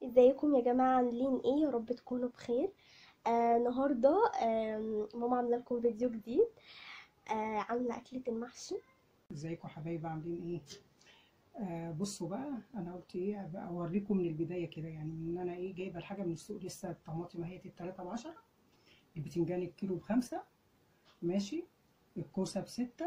ازيكم يا جماعة عاملين ايه يا رب تكونوا بخير آه النهاردة آه ماما عاملة لكم فيديو جديد آه عاملة أكلة المحشي ازيكم حبايبي عاملين ايه آه بصوا بقى انا قلت ايه بقى اوريكم من البدايه كده يعني ان انا ايه جايبه الحاجه من السوق لسه الطماطم اهي التلاتة بعشرة البتنجان الكيلو بخمسة ماشي الكوسه بستة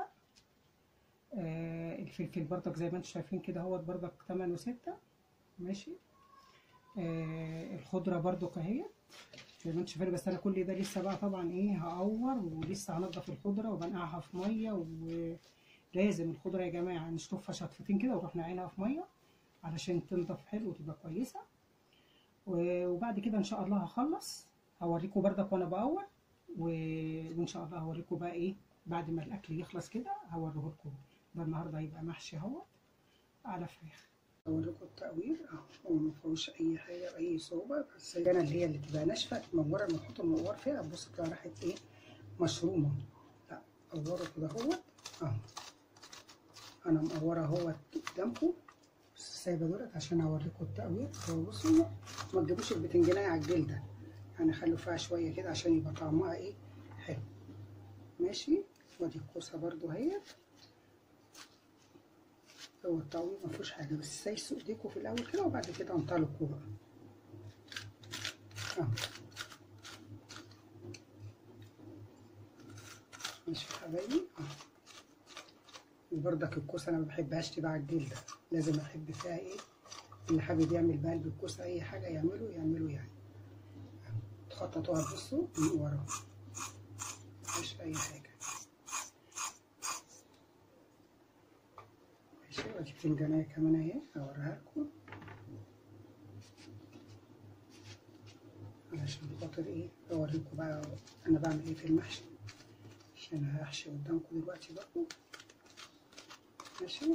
آه الفلفل بردك زي ما انتم شايفين كده اهوت بردك تمنه ستة ماشي آه الخضره بردك اهي زي ما انتم شايفين بس انا كل ده لسه بقى طبعا ايه هقور ولسه هنضف الخضره وبنقعها في ميه و لازم الخضرة يا جماعة نشطفها شطفتين كده ونروح نعينها في مية علشان تنضف حلو وتبقى كويسة وبعد كده ان شاء الله هخلص هوريكم بردك وانا بقور وان شاء الله هوريكم بقى ايه بعد ما الاكل يخلص كده هوريه لكم ده النهارده هيبقى محشي اهوت على فراخ اوريكم التقوير اهو ما فيهوش اي حاجه اي صعوبه بس انا اللي هي اللي تبقى ناشفه مقوره لما نحط المقور فيها تبص تلاقي راحت ايه مشرومه لا قوره كده اهوت اهو انا مقوره اهوت قدامكم بس سايبه دولت عشان اوريكم التقوير هو بصوا ما تجيبوش البتنجانيه على الجلده يعني خلوا فيها شويه كده عشان يبقى طعمها ايه حلو ماشي وادي الكوسه برضو اهيت هو التقوير ما فيهوش حاجه بس سايسوا ايديكم في الاول كده وبعد كده انطلقوا بقى اهو ماشي يا حبايبي اهو وبرضك الكوسه انا ما بحبهاش تبقى على الجلده لازم احب فيها ايه اللي حابب يعمل بقلب الكوسه اي حاجه يعمله يعمله يعني تخططوها بصوا من ورا مفيش اي حاجه ماشي وادي بتنجانيه كمان اهي هوريها لكم علشان خاطر ايه اوريكم بقى انا بعمل ايه في المحشي عشان هحشي قدامكم دلوقتي برضه ماشي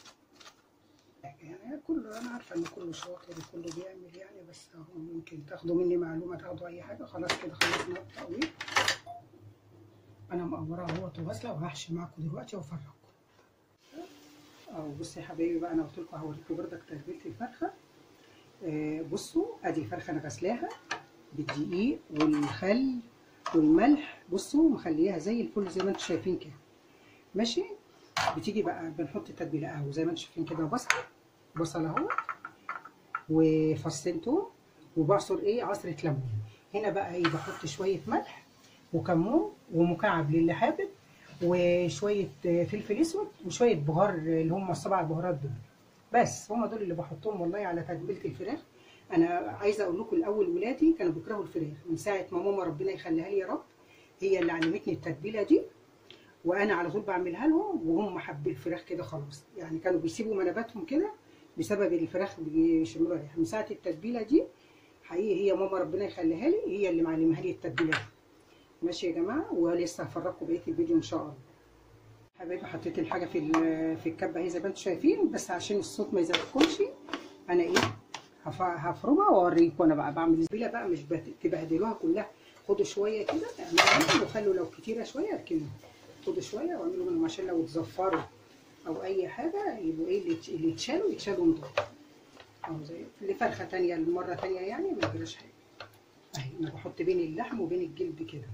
يعني كله انا عارفه ان كله شاطر وكله بيعمل يعني بس اهو ممكن تاخدوا مني معلومه تاخدوا اي حاجه خلاص كده خلصنا التقويم انا مقوراها اهوت وغاسله وهحشي معاكم دلوقتي وافرجكم اهو بصوا يا حبايبي بقى انا قلت لكم هوريكم بردك تتبيله الفرخه آه بصوا ادي الفرخه انا غسلاها بالدقيق والخل والملح بصوا مخليها زي الفل زي ما انتم شايفين كده ماشي بتيجي بقى بنحط التتبيله اهو زي ما انتم شايفين كده بصل بصل اهو وفصين توم وبعصر ايه عصره ليمون هنا بقى ايه بحط شويه ملح وكمون ومكعب للي حابب وشويه فلفل اسود وشويه بهار اللي هم السبع بهارات دول بس هم دول اللي بحطهم والله على تتبيله الفراخ انا عايزه اقول لكم الاول ولادي كانوا بيكرهوا الفراخ من ساعه ما ماما ربنا يخليها لي يا رب هي اللي علمتني التتبيله دي وانا على طول بعملها لهم وهم حابين الفراخ كده خلاص يعني كانوا بيسيبوا مناباتهم كده بسبب الفراخ بيشموا ريحه من ساعه التتبيله دي حقيقي هي ماما ربنا يخليها لي هي اللي معلمها لي التتبيله دي ماشي يا جماعه ولسه هفرجكم بقيه الفيديو ان شاء الله حبايبي حطيت الحاجه في في الكبه اهي زي ما انتم شايفين بس عشان الصوت ما يزعجكمش انا ايه هفرمها واوريكم انا بقى بعمل التتبيله بقى مش تبهدلوها كلها خدوا شويه كده اعملوها وخلوا لو كتيره شويه اركنوها خدوا شويه واعملوا منهم عشان لو اتزفروا او اي حاجه يبقوا ايه اللي يتشالوا يتشالوا من دول اهو زي لفرخه تانية لمره تانية يعني ما يجراش حاجه اهي انا بحط بين اللحم وبين الجلد كده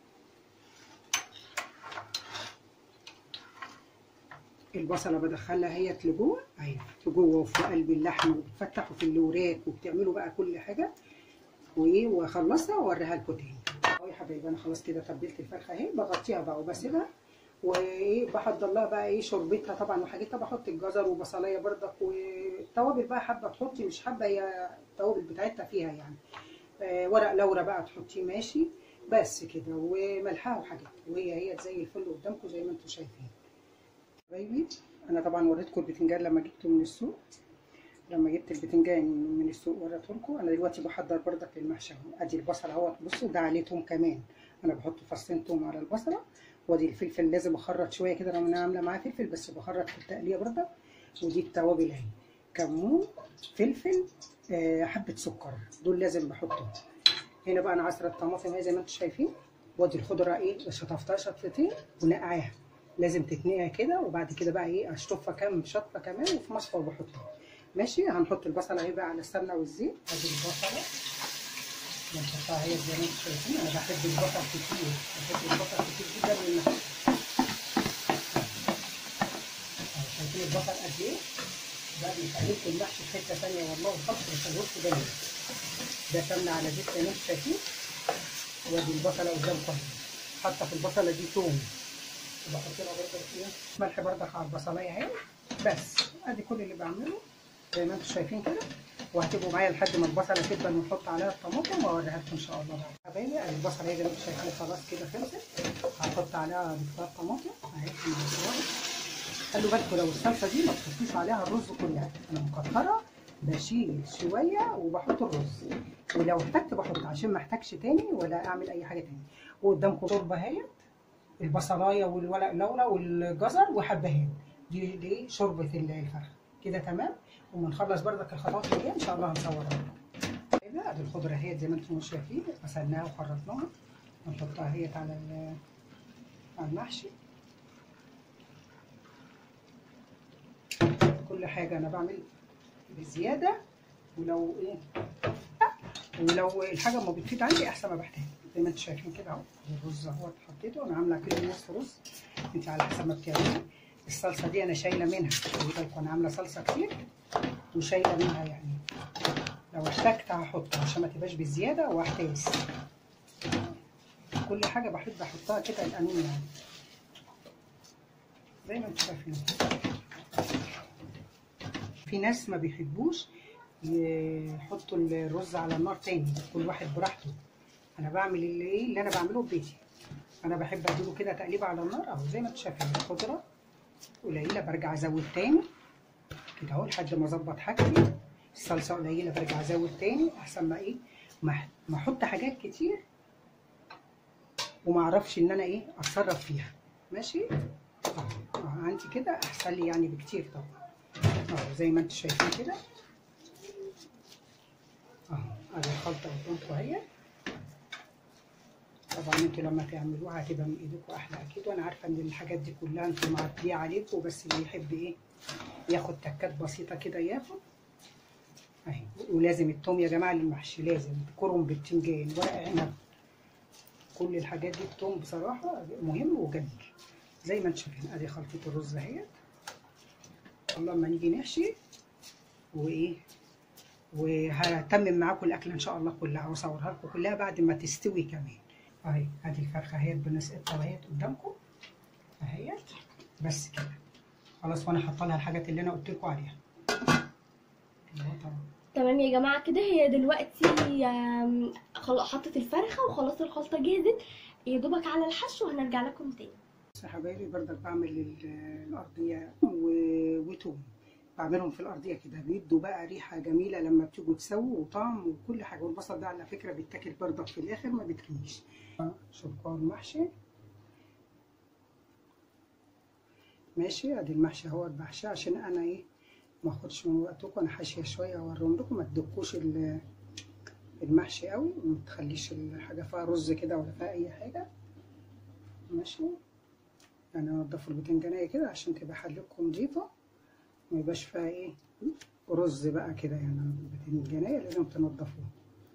البصله بدخلها هي لجوه اهي لجوه وفي قلب اللحم وبتفتحوا في اللوراك وبتعملوا بقى كل حاجه وايه واخلصها واوريها لكم تاني اهو يا حبايبي انا خلاص كده تبلت الفرخه اهي بغطيها بقى وبسيبها وايه بحضر لها بقى ايه شوربتها طبعا وحاجتها بحط الجزر وبصلايه بردك والتوابل بقى حابه تحطي مش حابه هي التوابل بتاعتها فيها يعني آه ورق لورا بقى تحطيه ماشي بس كده وملحها وحاجتها وهي هي زي الفل قدامكم زي ما انتم شايفين حبايبي انا طبعا وريتكم البتنجان لما جبته من السوق لما جبت البتنجان من السوق وريته لكم انا دلوقتي بحضر بردك المحشي اهو ادي البصل اهوت بصوا ده عليه توم كمان انا بحط فصين توم على البصله وادي الفلفل لازم اخرط شويه كده رغم ان انا عامله معاه فلفل بس بخرط في التقليه بردك ودي التوابل اهي كمون فلفل آه حبه سكر دول لازم بحطهم هنا بقى انا عصره الطماطم اهي زي ما انتم شايفين وادي الخضره ايه شطفتها شطفتين ونقعاها لازم تتنقع كده وبعد كده بقى ايه اشطفها كام شطفه كمان وفي مصفى وبحطها ماشي هنحط البصله اهي بقى على السمنه والزيت ادي البصله بنحطها هي زي ما انتم شايفين انا بحب البصل كتير بحب البصل كتير جدا للمحشي شايفين البصل قد ايه ده بيخليك المحشي في حته ثانيه والله الخلط بيخلوه جميل ده سمنه على زيت زي ما انتم شايفين وادي البصله قدامكم حاطه في البصله دي توم وبحط لها برضه ايه ملح برضك على البصلايه اهي بس ادي كل اللي بعمله زي ما انتم شايفين كده وهتبقوا معايا لحد ما البصله تدبل ونحط عليها الطماطم واوريها لكم ان شاء الله بعد حبايبي ادي البصله هي زي ما انتم شايفين خلاص كده خلصت هحط عليها بخار طماطم اهي خلوا بالكم لو الصلصه دي ما تحطوش عليها الرز كلها انا مكتره بشيل شويه وبحط الرز ولو احتجت بحط عشان ما احتاجش تاني ولا اعمل اي حاجه تاني وقدامكم شوربه اهي البصلايه والورق اللورا والجزر وحبهان دي دي شوربه الفرخ كده تمام وما نخلص بردك الخطوات اللي جايه ان شاء الله هنصورها لكم ادي الخضره اهي زي ما انتم شايفين غسلناها وخرطناها ونحطها اهي على على المحشي كل حاجه انا بعمل بزياده ولو ايه ولو الحاجه ما بتفيد عندي احسن ما بحتاج زي ما انتم شايفين كده اهو الرز اهو حطيته انا عامله كيلو ونص رز انت على حسب ما بتعملي الصلصه دي انا شايله منها خلي بالكم انا عامله صلصه كتير وشايله منها يعني لو احتجت هحط عشان ما تبقاش بزياده واحتاس كل حاجه بحب احطها كده القانون يعني زي ما انتم شايفين في ناس ما بيحبوش يحطوا الرز على النار تاني كل واحد براحته انا بعمل اللي ايه اللي انا بعمله في بيتي انا بحب اديله كده تقليبه على النار اهو زي ما انتم شايفين الخضره قليله برجع ازود تاني كده اهو لحد ما اظبط حاجتي الصلصه قليله برجع ازود تاني احسن ما ايه ما احط حاجات كتير وما اعرفش ان انا ايه اتصرف فيها ماشي اهو عندي كده احسن لي يعني بكتير طبعا اهو زي ما انتم شايفين كده اهو ادي الخلطه قدامكم اهي طبعا انتوا لما تعملوها هتبقى من ايديكم احلى اكيد وانا عارفه ان الحاجات دي كلها انتوا معديه عليكم بس اللي يحب ايه ياخد تكات بسيطه كده ياخد اهي ولازم التوم يا جماعه للمحشي لازم كرم بالتنجان ورق عنب كل الحاجات دي التوم بصراحه مهم وجميل زي ما انتم شايفين ادي خلطه الرز اهيت لما نيجي نحشي وايه وهتمم معاكم الاكله ان شاء الله كلها واصورها لكم كلها بعد ما تستوي كمان اهي ادي الفرخه اهيت بنسقطها اهيت قدامكم اهيت بس كده خلاص وانا حاطه لها الحاجات اللي انا قلت لكم عليها تمام يا جماعه كده هي دلوقتي حطت الفرخه وخلاص الخلطه جاهزت يا دوبك على الحشو وهنرجع لكم تاني بس يا حبايبي بردك بعمل الارضيه وتوم بعملهم في الارضيه كده بيدوا بقى ريحه جميله لما بتيجوا تسووا وطعم وكل حاجه والبصل ده على فكره بيتاكل بردك في الاخر ما بيترميش شوفوا المحشي ماشي ادي المحشي اهوت بحشيه عشان انا ايه ما اخدش من وقتكم انا حاشيه شويه اوريهم لكم ما تدقوش المحشي قوي وما تخليش الحاجه فيها رز كده ولا فيها اي حاجه ماشي يعني انضفوا البتنجانيه كده عشان تبقى حلتكم نضيفه ما يبقاش فيها ايه رز بقى كده يعني البتنجانيه لازم تنضفوها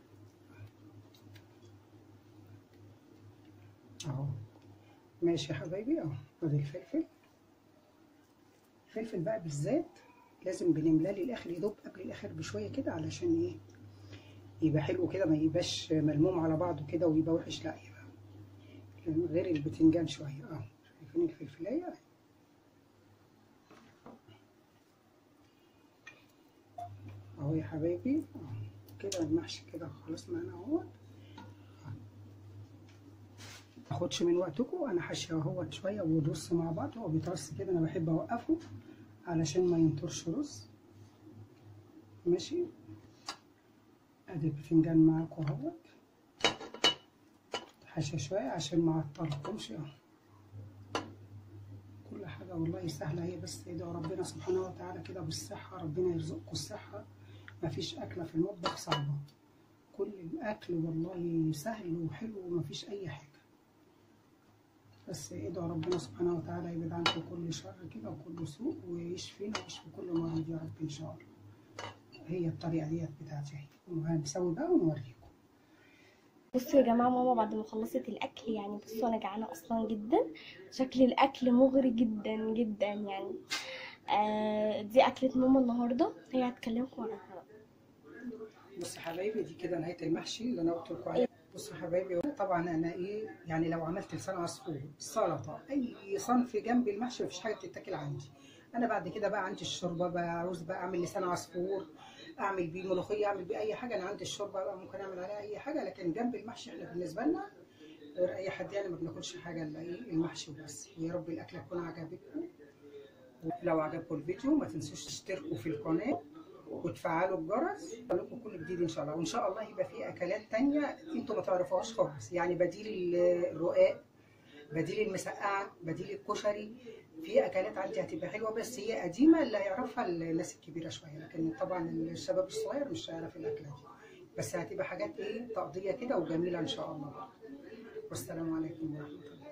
اهو ماشي يا حبايبي اهو ادي الفلفل الفلفل بقى بالذات لازم بنملاه للاخر يدوب قبل الاخر بشويه كده علشان ايه يبقى حلو كده ما يبقاش ملموم على بعضه كده ويبقى وحش لا يبقى غير البتنجان شويه اهو شايفين الفلفلايه اهو يا حبايبي كده المحشي كده خلاص معانا اهوت ماخدش من وقتكم انا حاشيه اهوت شويه ونرص مع بعض هو بيترص كده انا بحب اوقفه علشان ما ينطرش رز ماشي ادي البتنجان معاكم اهوت حاشيه شويه عشان ما اعطلكمش اهو كل حاجه والله سهله هي بس ادعوا ربنا سبحانه وتعالى كده بالصحه ربنا يرزقكم الصحه مفيش اكله في المطبخ صعبه كل الاكل والله سهل وحلو ومفيش اي حاجه بس ادعوا ربنا سبحانه وتعالى يبعد عنكم كل شر كده وكل سوء ويشفينا ويشفي كل مريض يا رب ان شاء الله هي الطريقه ديت بتاعتي اهي وهنسوي بقى ونوريكم بصوا يا جماعه ماما بعد ما خلصت الاكل يعني بصوا انا جعانه اصلا جدا شكل الاكل مغري جدا جدا يعني آه دي اكله ماما النهارده هي هتكلمكم عنها بصوا يا حبايبي دي كده نهايه المحشي اللي انا قلت لكم عليه بصوا يا حبايبي طبعا انا ايه يعني لو عملت لسان عصفور سلطه اي صنف جنب المحشي مفيش حاجه بتتاكل عندي انا بعد كده بقى عندي الشوربه بقى عاوز بقى اعمل لسان عصفور اعمل بيه ملوخيه اعمل بيه اي حاجه انا عندي الشوربه بقى ممكن اعمل عليها اي حاجه لكن جنب المحشي احنا بالنسبه لنا غير اي حد يعني ما بناكلش حاجه الا ايه المحشي وبس ويا رب الاكله تكون عجبتكم لو عجبكم الفيديو ما تنسوش تشتركوا في القناه وتفعلوا الجرس لكم كل جديد ان شاء الله وان شاء الله يبقى في اكلات تانية انتوا ما تعرفوهاش خالص يعني بديل الرقاق بديل المسقعه بديل الكشري في اكلات عندي هتبقى حلوه بس هي قديمه اللي هيعرفها الناس الكبيره شويه لكن طبعا الشباب الصغير مش هيعرف الاكله دي بس هتبقى حاجات ايه تقضيه كده وجميله ان شاء الله والسلام عليكم ورحمه الله